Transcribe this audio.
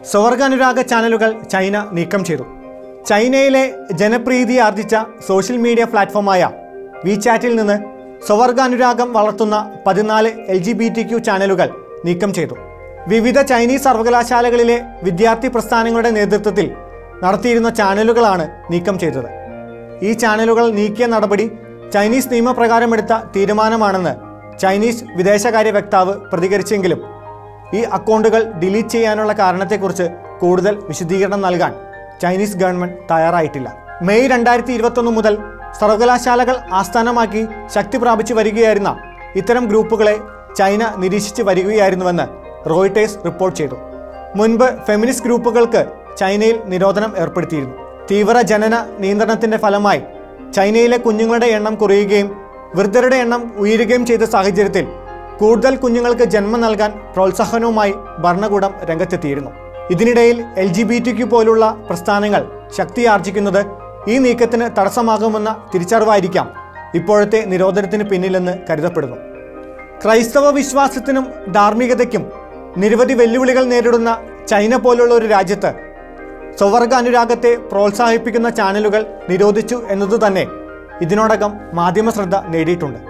സ്വർഗാനുരാഗ ചാനലുകൾ ചൈന നീക്കം ചെയ്തു ചൈനയിലെ ജനപ്രീതി ആർജിച്ച സോഷ്യൽ മീഡിയ പ്ലാറ്റ്ഫോമായ വിചാറ്റിൽ നിന്ന് സ്വർഗാനുരാഗം വളർത്തുന്ന പതിനാല് L G B T Q ചാനലുകൾ നീക്കം ചെയ്തു വിവിധ ചൈനീസ് സർവകലാശാലകളിലെ വിദ്യാർത്ഥി പ്രസ്ഥാനങ്ങളുടെ നേതൃത്വത്തിൽ നടത്തിയിരുന്ന ചാനലുകളാണ് നീക്കം ചെയ്തത് ഈ ചാനലുകൾ നീക്കിയ നടപടി ചൈനീസ് നിയമപ്രകാരമെടുത്ത തീരുമാനമാണെന്ന് ചൈനീസ് വിദേശകാര്യ വക്താവ് പ്രതികരിച്ചെങ്കിലും ഈ അക്കൗണ്ടുകൾ ഡിലീറ്റ് ചെയ്യാനുള്ള കാരണത്തെക്കുറിച്ച് കൂടുതൽ വിശദീകരണം നൽകാൻ ചൈനീസ് ഗവൺമെന്റ് തയ്യാറായിട്ടില്ല മെയ് രണ്ടായിരത്തി ഇരുപത്തൊന്ന് മുതൽ സർവകലാശാലകൾ ആസ്ഥാനമാക്കി ശക്തി പ്രാപിച്ചു വരികയായിരുന്ന ഇത്തരം ഗ്രൂപ്പുകളെ ചൈന നിരീക്ഷിച്ച് വരികയായിരുന്നുവെന്ന് റോയിട്ടേഴ്സ് റിപ്പോർട്ട് ചെയ്തു മുൻപ് ഫെമിനിസ്റ്റ് ഗ്രൂപ്പുകൾക്ക് ചൈനയിൽ നിരോധനം ഏർപ്പെടുത്തിയിരുന്നു തീവ്ര ജനന നിയന്ത്രണത്തിന്റെ ഫലമായി ചൈനയിലെ കുഞ്ഞുങ്ങളുടെ എണ്ണം കുറയുകയും വൃദ്ധരുടെ എണ്ണം ഉയരുകയും ചെയ്ത സാഹചര്യത്തിൽ കൂടുതൽ കുഞ്ഞുങ്ങൾക്ക് ജന്മം നൽകാൻ പ്രോത്സാഹനവുമായി ഭരണകൂടം രംഗത്തെത്തിയിരുന്നു ഇതിനിടയിൽ എൽ ജി ബി ടിക്ക് പോലുള്ള പ്രസ്ഥാനങ്ങൾ ശക്തിയാർജിക്കുന്നത് ഈ നീക്കത്തിന് തടസ്സമാകുമെന്ന തിരിച്ചറിവായിരിക്കാം ഇപ്പോഴത്തെ നിരോധനത്തിന് പിന്നിലെന്ന് കരുതപ്പെടുന്നു ക്രൈസ്തവ വിശ്വാസത്തിനും ധാർമ്മികതയ്ക്കും നിരവധി വെല്ലുവിളികൾ നേരിടുന്ന ചൈന പോലുള്ള ഒരു രാജ്യത്ത് സ്വവർഗ അനുരാഗത്തെ പ്രോത്സാഹിപ്പിക്കുന്ന ചാനലുകൾ നിരോധിച്ചു എന്നതുതന്നെ ഇതിനോടകം മാധ്യമ ശ്രദ്ധ നേടിയിട്ടുണ്ട്